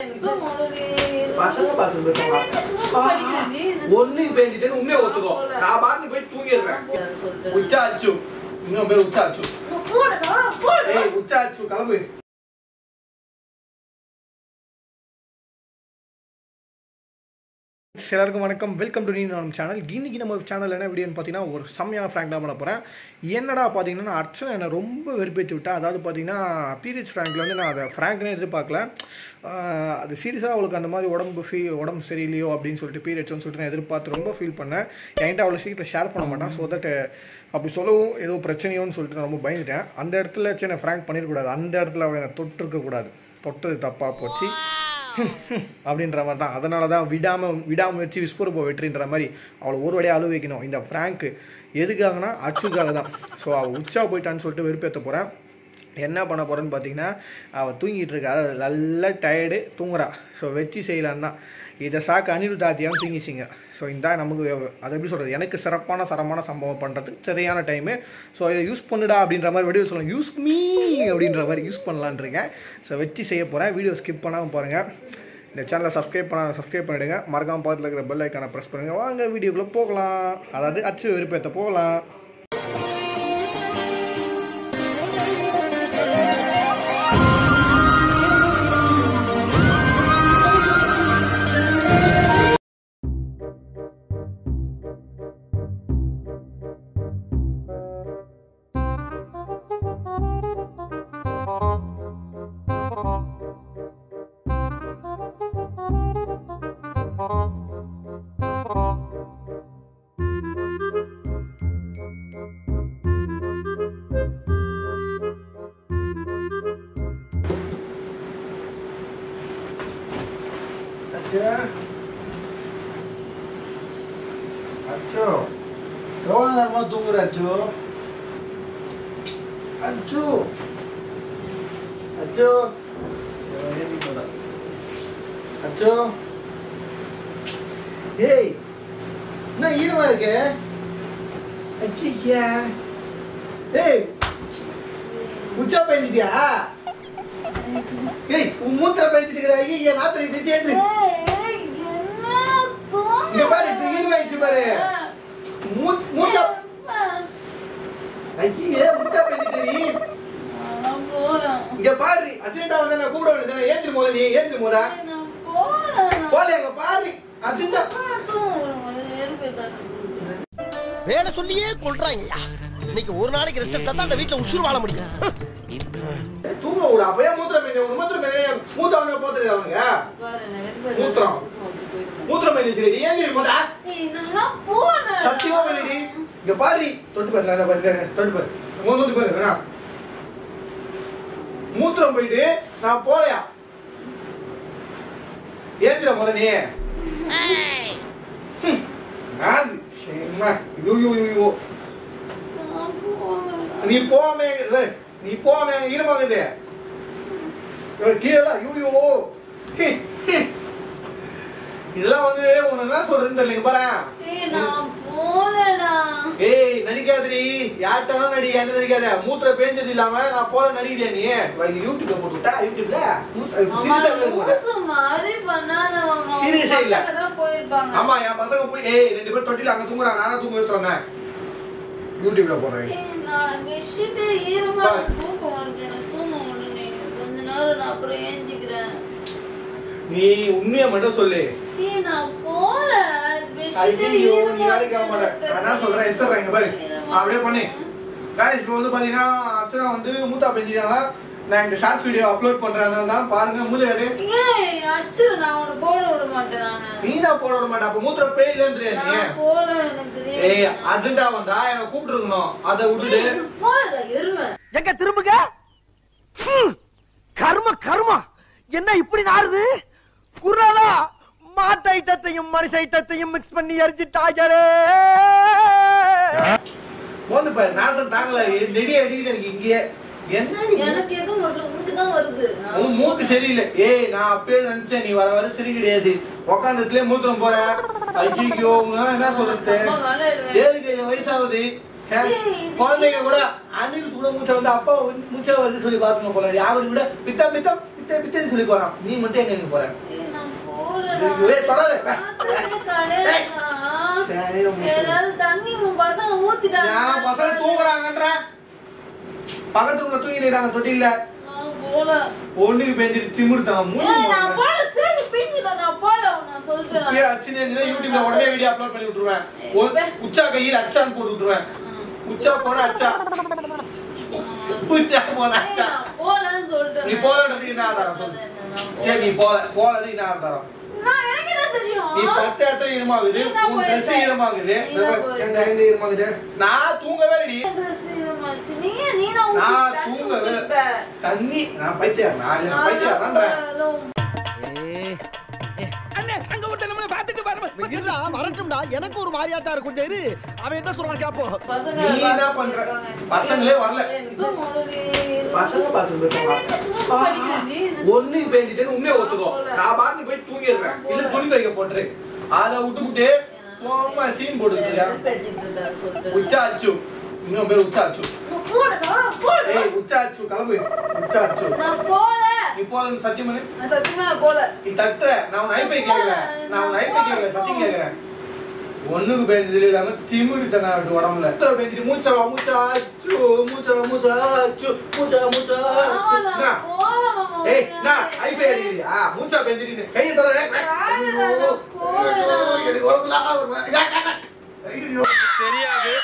எப்ப முழுகு? பசங்க பாத்ரூம் போயிட்டாங்க என்ன சும்மா படிக்கிற நீ? என்ன ஒண்ணு பேஞ்சிட்டேன்னு உண்மையை ஒத்துக்கோ நான் பாட்டு போய் தூங்கிடுறேன் சொல்லிட்டு. உச்சா அச்சு இன்னும் பேர் உச்சா அச்சு போடுடா, போடு. ஏய் உச்சா அச்சு கிளம்பு எல்லாருக்கும் வணக்கம் வெல்கம் டு நீ நம்ம சேனல் இன்னைக்கு நம்ம சேனல் என்ன வீடியோன்னு பார்த்தீங்கன்னா ஒரு செம்மையான ஃப்ராங்க் தான் பண்ண போகிறேன் என்னடா பார்த்தீங்கன்னா நான் அர்ச்சனை என்னை ரொம்ப வெறுப்பேற்றி விட்டா அதாவது பார்த்தீங்கன்னா பீரியட்ஸ் ஃப்ராங்கில் வந்து நான் அதை ஃப்ராங்க்னே எதிர்பார்க்கல ஆஹ் அது சீரியஸாக அவளுக்கு அந்த மாதிரி உடம்பு ஃபீ உடம்பு சரியில்லையோ அப்படின்னு சொல்லிட்டு பீரியட்ஸ்னு சொல்லிட்டு நான் எதிர்பார்த்து ரொம்ப ஃபீல் பண்ணேன் என்கிட்ட அவ்வளோ சீக்கிரத்தில் ஷேர் பண்ண மாட்டான் ஸோ தட் அப்படி சொல்லவும் ஏதோ பிரச்சனையோன்னு சொல்லிட்டு நான் ரொம்ப பயந்துட்டேன் அந்த இடத்துல சரி நான் ஃப்ராங்க் பண்ணிடக்கூடாது அந்த இடத்துல அவளை நான் தொட்டிருக்கக்கூடாது தொட்டது தப்பாக போச்சு அப்படின்ற மாதிரி தான் அதனால தான் விடாமல் விடாமுயற்சி விஸ்வரூப வெற்றின்ற மாதிரி அவளை ஒரு வழியாக அழுவ வைக்கணும் இந்த ஃப்ராங்க்கு எதுக்காகனா அச்சுக்காக தான் ஸோ அவள் உச்சா போயிட்டான்னு சொல்லிட்டு வெறுப்பேற்ற போகிறேன் என்ன பண்ண போகிறேன்னு பார்த்தீங்கன்னா அவள் தூங்கிட்டு இருக்கா அதாவது நல்லா டயர்டு தூங்குறா ஸோ வச்சு செய்யலான்னு தான் இதை சாக்கு அனிருத் ஆத்தியாவும் தூங்கிச்சிங்க ஸோ இந்த நமக்கு அதை எப்படி சொல்கிறது எனக்கு சிறப்பான சரமான சம்பவம் பண்ணுறது சரியான டைமு ஸோ இதை யூஸ் பண்ணுடா அப்படின்ற மாதிரி வீடியோ சொல்லலாம் யூஸ் மீ அப்படின்ற மாதிரி யூஸ் பண்ணலான் இருக்கேன் ஸோ வச்சு செய்ய போகிறேன் வீடியோ ஸ்கிப் பண்ணாமல் பாருங்கள் இந்த சேனலை சப்ஸ்கிரைப் பண்ண சப்ஸ்கிரைப் பண்ணிவிடுங்க மறக்காம பக்கத்தில் இருக்கிற பெல் ஐக்கானை ப்ரெஸ் பண்ணுங்கள் வாங்க வீடியோக்குள்ளே போகலாம் அதாவது அச்சு விருப்பத்தை போகலாம் அச்சோ அச்சோ எவ்வளோ நேரமாக தூங்குற அச்சோ அச்சோ அச்சோ ஏறி போடா அச்சோ ஏய் என்ன ஈரமா இருக்கு அச்சியா ஏய் உச்சா பேஞ்சிட்டியா ஏய் உன் மூத்திர பேஞ்சிட்டு இருக்கிற ஐயா நாத்திரை இது சேர்ந்து ஏய், என்ன தூங்க இங்க பாரு இப்ப ஈரமாயிடுச்சு பாரு மூ- மூச்சா ஐயே முச்சா பேஞ்சிட்டு நீ நான் போறேன். இங்க பாரு அர்ஜென்டா வந்து நான் கூப்பிட வேண்டியது ஏந்திரி போல நீ ஏந்திரி போல நான் போறேன். போல எங்க பாரு அர்ஜென்டா நான் தூங்குறேன். வெறுப்பேத்தாதுன்னு சொல்லிட்டு. வேலை சொல்லியே கொள்றாங்கய்யா இன்னைக்கு ஒரு நாளைக்கு ரெஸ்ட் எடுத்தா தான் அந்த வீட்டுல உசுறு வாழ முடியும் தூங்க விடு அப்பயே மூத்திரம் பேஞ்ச ஒரு மூத்திரம் பேஞ்ச மூத்த அவனுக்கு போத்துறது அவனுங்க பாரு, நான் வெறுப்பேத்தாதுன்னு மூத்திரம். சொல்லிட்டு போயிட்டேன். மூத்திரம் பேஞ்சு சரி ஏந்திரி போடா ஏய், நான் போறேன். சத்தியமா பண்ணி இங்க பாரு தொட்டு பாரு நான் பாரு தொட்டு பாரு மூணு தொட்டு பாரு வேணா மூத்திரம் போயிட்டு நான் போலையா ஏந்திர முத நீ ஹம். நாது. சரிம்மா. ஐயோ, ஐயோ, ஐயோ, ஐயோ. நான் போறேன். நீ போகாம எங்க- இரு, நீ போகாம ஈரமாகுது கீழே யூயோ இதெல்லாம் வந்து உனக்கு என்ன சொல்றதுன்னு தெரியல இங்க பாரு ஏய், நான் போலடா. ஏய் நடிக்காதடி யார்ட்டாலும் நடி என்ன நடிக்காத மூத்திர பேஞ்சது இல்லாம நான் போல நடிக்கிறேன் நீ இது யூடியூப்ல போட்டு விட்டா யூடியூப்ல அம்மா, லூசு மாதிரி பண்ணாதவங்க. Serious ஆ இல்ல. பசங்க தான் போயிருப்பாங்க. ஆமா என் பசங்க போய் ஏய் ரெண்டு பேரும் தொட்டில அங்க தூங்குறாங்க நானும் தூங்க வச்சு சொன்னேன் யூடியூப்ல போடுறேன் ஏய், நான் பெட்ஷீட்டே ஈரமா பாரு. தூக்கம் வருது. எனக்கு தூங்க முடியல. கொஞ்ச நேரம் நான் அப்புறம் ஏஞ்சிக்கிறேன். நீ உண்மையை மட்டும் சொல்லு ஏய், நான் போல. பெட்ஷீட்டே ஐயோ நீ ஈரமா வேலைக்கு ஆக மாட்டேன் இருக்கு. நான் என்ன சொல்றேன் எடுத்துறேன் இங்க பாரு ஈரமா அப்படியே பண்ணு இருக்கு. guys இப்போ வந்து பாத்தீங்கன்னா அர்ச்சனா வந்து மூத்தா பெஞ்சிட்டாங்க நான் இந்த ஷார்ட்ஸ் வீடியோ அப்லோட் பண்றேன் தான் பாருங்க மூஞ்சாரு ஏய், அச்சு, நான் உன்னை போட விட மாட்டேன் நானு. நீனா போட விட மாட்டேன் அப்ப மூத்திர பேயிலன்றியா நீ நான் போல, எனக்கு தெரியும். ஏய் அர்ஜென்டா வந்தா என்ன கூப்பிட்டு இருக்கணும் அதை விட்டுட்டு ஏய், எனக்கு போடா, எருமை. எங்க திரும்புங்க ஹம், கர்ம கர்மா என்ன இப்படி நாறுது குரலா மாட்டு ஐட்டத்தையும் மனுஷ ஐட்டத்தையும் மிக்ஸ் பண்ணி எரிஞ்சிட்டாங்களே போந்து பாரு நான் தான் தாங்கல நெடி அடிக்குது எனக்கு இங்கேயே என்ன நீ எனக்கு எதுவும் வரல உனக்கு தான் வருது உன் மூக்கு சரியில்லை ஏய் நான் அப்பயே நினைச்சேன் நீ வர வர சரி கிடையாது உக்காந்ததுலயே மூத்திரம் போற ஐயோ உங்களால என்ன சொல்றது அம்மா விளையாடுவேன். ஏழு கைது வயசாகுது ஆ? குழந்தைங்க கூட அனிருத் கூட மூச்சை வந்து அப்பா வந்து மூச்சா வருது சொல்லி பாத்துக்கணும் போல அவரு கூட பித்தம் பித்தம் பித்தே பித்தேன்னு சொல்லி போறான் நீ மட்டும் எங்க எங்க போற ஏய், நான் போலடா. ஏய், தொடாத. ராத்திரி கடையிலடா. சரி, ரொம்ப சரி. ஏதாவது தண்ணி உன் பசங்க ஊத்திட்டாங்க. நான் பசங்க தூங்குறாங்கன்ற பக்கத்து ரூம்ல தூங்கி நிறாங்க தொட்டில நான் போல. ஒண்ணுக்கு பெஞ்சிட்டு திமிருத்தான் மூணு ஏய், நான் போல. சரி, பிஞ்சிடும். நான் போல. நான் சொல்லிட்டேன். இப்பயே அச்சுன்னு இருந்துச்சுன்னா யூடியூப்ல உடனே வீடியோ அப்லோட் பண்ணி விட்டுருவேன் ஒரு- உச்சா கையில் அச்சான்னு போட்டு விட்டுருவேன் உச்சா போன அச்சா உச்சா போன ஏய், அச்சா நான் போலன்னு சொல்லிட்டேன். நீ போலன்றதுக்கு என்ன ஆதாரம் சொல்லு நான் சரி நீ போல. போல போலது என்ன ஆதாரம் நான் எனக்கு என்ன தெரியும் நீ பத்து இடத்துல ஈரமாகுது நீ தான் உன் போயிருக்க. ட்ரெஸ் ஈரமாகுது நீ தான் போயிருக்க. எங்க எங்க ஈரமாகுது நான் தூங்கவே இல்லடி dress ஈரமாச்சு. நீ ஏன் நீ தான் நான் ஊத்தி தண்ணி தூங்கவே ஊத்திருப்ப. தண்ணி நான் பைத்தியம் நான் இல்ல, நான் பைத்தியக்காரன்றேன் போல. இருடா வரட்டும்டா எனக்கு ஒரு மாதிரியா தான் இருக்கும் கொஞ்சம் இரு அவன் என்ன சொல்றான் கேப்போம் பசங்க நீ என்ன பண்ற? பசங்களே வரல. எங்க போனது? பசங்க பார்த்து போயிருக்காங்க. சும்மா படிக்கிற நீ என்ன ஒண்ணு பேஞ்சிட்டேன்னு உண்மையை ஒத்துக்கோ நான் பாட்டு போய் தூங்கிடுறேன் இல்ல துணி துவைக்க போட்டுரு அதை விட்டுவிட்டு சும்மா சீன் போட்டுக்கிறியா வெறுப்பேத்திட்டு இருக்காரு சொல்லிட்டு. உச்சா அச்சு இன்னும் பேர் உச்சா அச்சு நான் போடா, போடா. ஏய் உச்சா அச்சு கிளம்பு உச்சா அச்சு நான் போல. நீ போதும் சத்தியம் பண்ணு நான் சத்தியமா நான் போல. நீ தட்டுற நான் உன் ஐஃபை கேட்கல நான் உன் ஐஃபை கேட்கல சத்தியம் கேட்கறேன் ஒண்ணுக்கு பேஞ்சது இல்லாம திமிரு தன உடம்புல எத்தனை பேஞ்சிட்டு மூச்சா மூச்சா அச்சு மூச்சா மூச்சா அச்சு மூச்சா மூச்சா அச்சு போல, என்ன? போல மாமா. ஏய் நான் ஐஃபை அடிக்கிறியா மூச்சா பேஞ்சிட்டு கையை தர ஐயோ ஐயோ, எனக்கு உடம்புல ஆக வருமா? ஐயோ தெரியாது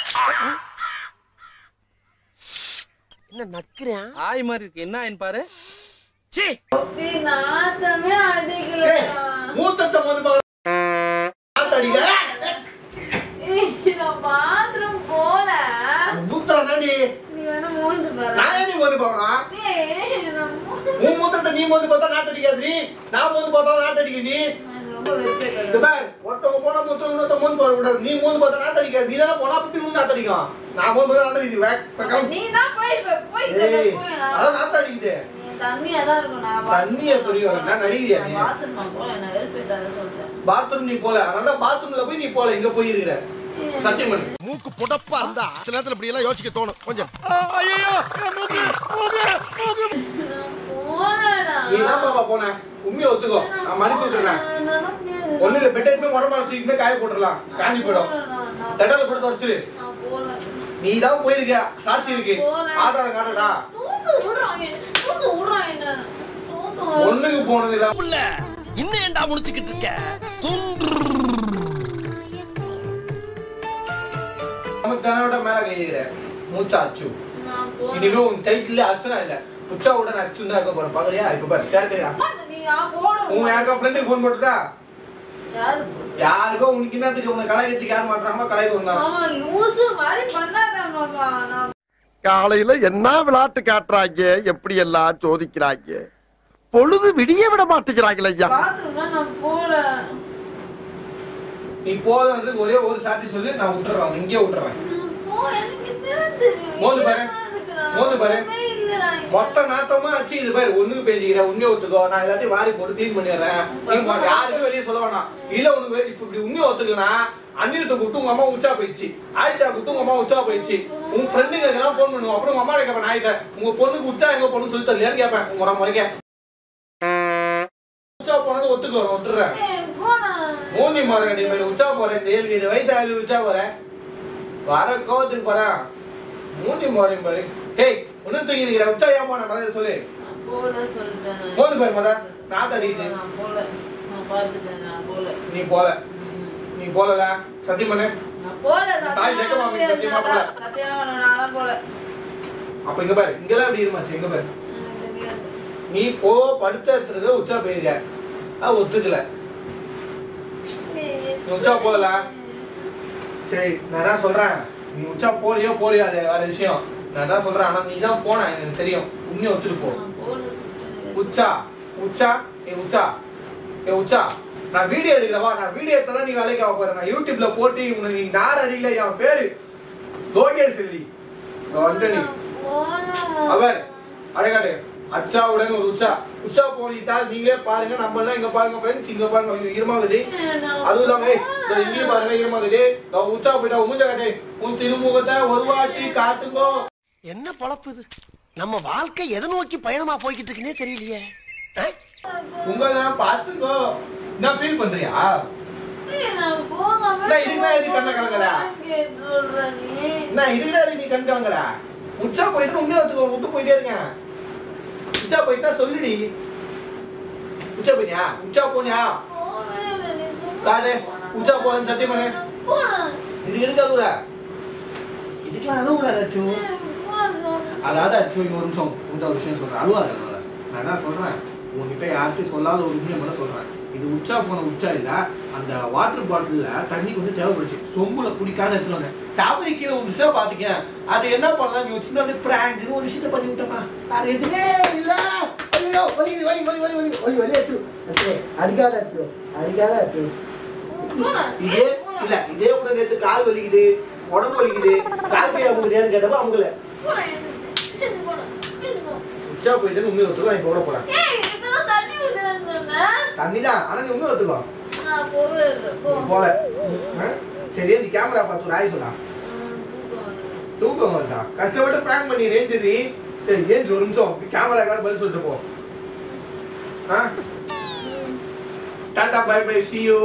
என்ன நக்கிறேன் ஆய் மாதிரி இருக்கு என்ன ஆயின்னு பாரு சீ டேய், நாத்தமே ஏய், அடிக்கலடா. மூத்தத்தை வந்து பாரு. நாத்து அடிக்க. ஏய், நான் bathroom போல. மூத்திரம் தாண்டி. நீ வேணா மோந்து பாரு. நான் ஏன் நீ மோந்து பார்க்கணும்? ஏய், நான் மோந்து- உன் மூத்தத்தை நீ மோந்து பார்த்தா நாத்து அடிக்காது நீ. நான் மோந்து பார்த்தா நாத்து அடிக்க நீ. நான் ரொம்ப வெறுப்பேத்துறேன். இந்த பார், ஒருத்தவங்க போனா மூத்தம் இன்னொருத்தவங்க மோந்து பார்க்க கூடாது. நீ மோந்து பார்த்தா நாத்து அடிக்காது. நீ தானே போனா அப்படி உன் நாத்து அடிக்கும். நான் மோந்து பார்த்தா நாத்து அடிக்குது. வே- வே- கிளம்பு. நீ தான் போய் போய் ஏய், போய் அதான் நாத்து அடிக்குது. தண்ணியா தான் இருக்கும் நான் தண்ணியை பெரிய வரேன். நான் நடிகிறியா நீ? பாத்ரூம் நான் போல நான் வெறுப்பேத்தாத சொல்லிட்டேன் பாத்ரூம் நீ போல அதனால பாத்ரூம்ல போய் நீ போல இங்க போய் இருக்கிற சத்தியம் பண்ணு மூக்கு புடப்பா இருந்தா சில நேரத்துல இப்படி எல்லாம் யோசிக்க தோணும் கொஞ்சம் நான் போலடா நீ தான் பாப்பா போன உண்மையை ஒத்துக்கோ நான் மன்னிச்சு விட்டுறேன் என்னால முடியாது. ஒண்ணு இல்ல பெட் எடுத்து உடம்பு தூக்கிமே காய போட்டுடலாம் காஞ்சி போயிடும் நான் நான் தடவை போட்டு தொடச்சிரு நான் போல நீ தான் போயிருக்க சாட்சி இருக்கு ஆதாரம் காட்டுடா தூங்க விடுறான் என்ன தூங்க விடுறான் என்ன தூங்க ஒண்ணுக்கு போனது இல்ல புள்ள இன்னும் ஏன்டா முடிச்சுக்கிட்டு இருக்க துண்டு நம்ம கனவோட மேல கை வைக்கிற மூச்சா அச்சு நான் போல இனிமே உன் டைட்டில் அர்ச்சனா இல்ல உச்சாவோட அச்சு தான் இருக்க போறேன் பாக்குறியா இப்ப பாரு சேர்த்து நீ நான் போட உன் யாருக்கா ஃப்ரெண்டுக்கு ஃபோன் போட்டுட்டா யாரு யாருக்கோ உனக்கு என்னத்துக்கு உன்னை கலாய்க்கிறதுக்கு யார் மாட்டாங்களோ கலாய்க்கு வந்தான் மாமா லூசு மாதிரி பண்ணாத மாமா நான் காலையில என்ன விளையாட்டு காட்டுறாங்க எப்படி எல்லாம் சோதிக்கிறாங்க பொழுது விடிய விட மாட்டேங்கிறாங்களே ஐயா பாத்ரூம்ல நான் போல நீ போதுன்றதுக்கு ஒரே ஒரு சாத்தி சொல்லி நான் விட்டுறேன் இங்கே விட்டுறேன் நான் போ எனக்கு என்ன தெரியும் மோந்து பாரு. இருக்குடா. மோந்து பாரு. ஒண்ணுமே இல்லடா இங்க. மொத்த நாத்தமா அச்சு இது பாரு ஒண்ணுக்கு பேசிக்கிற உண்மையை ஒத்துக்கோ நான் எல்லாத்தையும் வாரி போட்டு க்ளீன் பண்ணிடுறேன் நீ மொ- யாருக்கும் வெளியே சொல்ல வேணாம் இல்ல உனக்கு வே- இப்ப இப்படி உண்மையை ஒத்துக்கலனா அன்னிலத்தை கூப்பிட்டு உங்க அம்மா உச்சா போயிடுச்சு ஆயிச்சா கூப்பிட்டு உங்க அம்மா உச்சா போயிடுச்சு உன் ஃப்ரெண்டுங்க எல்லாம் ஃபோன் பண்ணுவோம் அப்புறம் உங்க அம்மா கேட்பேன் நாயத்தை உங்க பொண்ணுக்கு உச்சா எங்க பொண்ணு சொல்லி தரலையான்னு கேட்பேன் உங்க முறை முறைக்க உச்சா போனது ஒத்துக்கோ நான் விட்டுறேன் ஏய், போடா. மூணி மாறேன் நீ மேல உச்சா போறேன் ஏழு இது வயசு ஆகுது உச்சா போறேன் வர கோவத்துக்கு போறேன் மூணி மாறேன் பாரு ஹேய் ஒன்னும் தூங்கி நிக்கிற உச்சா ஏன் போன மதம் சொல்லு நான் போல சொல்லிட்டேன் நான். போது பாரு மத நான் தடிக்குது நான் போல நான் பார்த்துட்டேன் நான் போல நீ போல ம். நீ போலல சத்தியம் பண்ணு நான் போல தாய் ஜெக மாமி சத்தியமா சத்தியமா போல. சத்தியமா பண்ண நான்லாம் போல அப்ப இங்க பாரு இங்கெல்லாம் எப்படி இருமாச்சு எங்க பாரு எனக்கு தெரியாது நீ போ படுத்த இடத்துல உச்சா போயிருக்க அது ஒத்துக்கல நீ உச்சா போகல? சரி நான் என்ன சொல்றேன் நீ உச்சா போறியோ போறியோ அது வேற விஷயம் நான் என்ன சொல்றேன் ஆனா நீ தான் போன எனக்கு தெரியும் உண்மையை ஒத்துட்டு போ நான் போல சொல்லிட்டேன் உச்சா உச்சா ஏ உச்சா ஏ உச்சா நான் வீடியோ எடுக்கிறவா நான் வீடியோ எடுத்தா நீ வேலைக்கு ஆக போறேன் நான் யூடியூப்ல போட்டு உனக்கு நீ நார் அடிக்கல என் பேரு லோகேஷ் செல்வி ஆண்டனி அவர் அழகாடு அச்சாவுடன் ஒரு உச்சா உச்சா போனிட்டா நீங்களே பாருங்க நம்ம எல்லாம் இங்க பாருங்க ஃப்ரெண்ட்ஸ் இங்க பாருங்க ஐயோ, ஈரமாகுது அதுவும் இல்லாம ஏய், இதோ இங்கேயும் பாருங்க ஈரமாகுது இதோ உச்சா போயிட்டா உமுஞ்ச காட்டு உன் திருமுகத்தை ஒரு வாட்டி காட்டுங்கோ என்ன பொழப்பு இது நம்ம வாழ்க்கை எதை நோக்கி பயணமா போய்கிட்டு இருக்குன்னே தெரியலையே உங்களை பார்த்துக்கோ நான் ஃபீல் பண்றியா ஏய், நான் போகாம நான் இதுக்கு தான் எதுக்கு கண்ணை கலங்கல? கேட்டு சொல்ற நீ நான் இதுக்கு நீ கண்டு வாங்குற உச்சா போயிட்டு உண்மையை வச்சுக்கோ விட்டு போயிட்டே இருங்க உச்சா போயிட்டா சொல்லுடி உச்சா போயிட்டியா உச்சா போனியா போவே இல்லை, நீ சும்மா காலு, போனா. உச்சா போறேன்னு சத்தியம் பண்ணு. போனேன். இதுக்கு எதுக்கு அழுகுற இதுக்கெல்லாம் அழுகுற அச்சு ஏய், போ சொல்லு. அதாவது அச்சு இன்னொரு நிமிஷம் உங்கள்கிட்ட ஒரு விஷயம் சொல்றேன் அழுவாத அழுவாத. நான் என்ன சொல்றேன் உங்ககிட்ட யார்கிட்டயும் சொல்லாத ஒரு உண்மையை மட்டும் சொல்றேன் இது உச்சா போன உச்சா இல்ல அந்த வாட்டர் பாட்டில்ல தண்ணி கொஞ்சம் தேவைப்படுச்சு சொம்புல குடிக்காத எடுத்துட்டு வந்தேன் டாபரி கீழே ஒரு விஷயம் பாத்தீங்க அது என்ன பண்ணலாம் நீ சின்ன அப்படியே பிராங்க்னு ஒரு விஷயத்த பண்ணி விட்டப்பா வேற எதுவுமே இல்ல ஐயோ வலி வலி வலி வலி வலி வலி வலி அச்சு அச்சு அடிக்காத அச்சு அடிக்காத அச்சு போனேன். இதே இல்ல இதே உடனே நேத்து கால் வலிக்குது உடம்பு வலிக்குது கால் கை அமுகுதியான்னு கேட்டப்ப அமுகல போனேன், எந்திரிச்சு. எந்திரிச்சு போனேன். எந்திரிச்சு போ. உச்சா போயிட்டு உண்மையை ஒத்துக்கோ நான் போட போறேன் ஏய், இப்பதான் தண்ணி ஊத்துறேன்னு சொன்னேன். தண்ணி தான் ஆனா நீ உண்மையை ஒத்துக்கோ நான் போவே இல்லை, போ. போல ஆ? சரி இந்த கேமரா பார்த்து ஒரு ஆய் சொல்லா ம், தூக்கம் வருது. தூக்கம் வருதா கஷ்டப்பட்டு பிராங்க் பண்ணி ரேஞ்சிரி சரி ஏஞ்சி ஒரு நிமிஷம் கேமராக்காக பதில் சொல்லிட்டு போ ஆ tata bye bye see you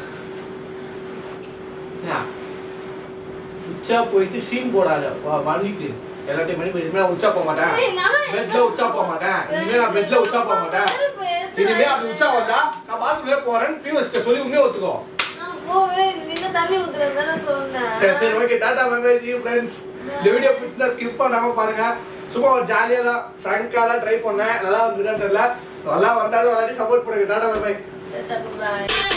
உச்சா போயிட்டு சீன் போடாத வா மன்னிக்கு எல்லாத்தையும் மணி போயிட்டு நான் உச்சா போக மாட்டேன் ஏய், நான் பெட்ல உச்சா போக மாட்டேன் இனிமே நான் பெட்ல உச்சா போக மாட்டேன் இனிமே அப்படி உச்சா வந்தா நான் பாத்ரூம்ல போறேன்னு பியூஸ்க்கு சொல்லி உண்மையை ஒத்துக்கோ நான் போவே இல்லை, நீ தான் தண்ணி ஊத்துறேன்னு தானே சரி சரி சொன்னேன். Okay tata bye bye see friends இந்த வீடியோ பிடிச்சிருந்தா ஸ்கிப் பண்ணாம பாருங்க சும்மா ஒரு ஜாலியா தான் ஃப்ராங்கா தான் ட்ரை பண்ணேன் நல்லா வந்துருக்கான்னு தெரியல நல்லா வந்தாலும் விளையாடி சப்போர்ட் பண்ணுங்க டாடா பை பை தப்பு, bye.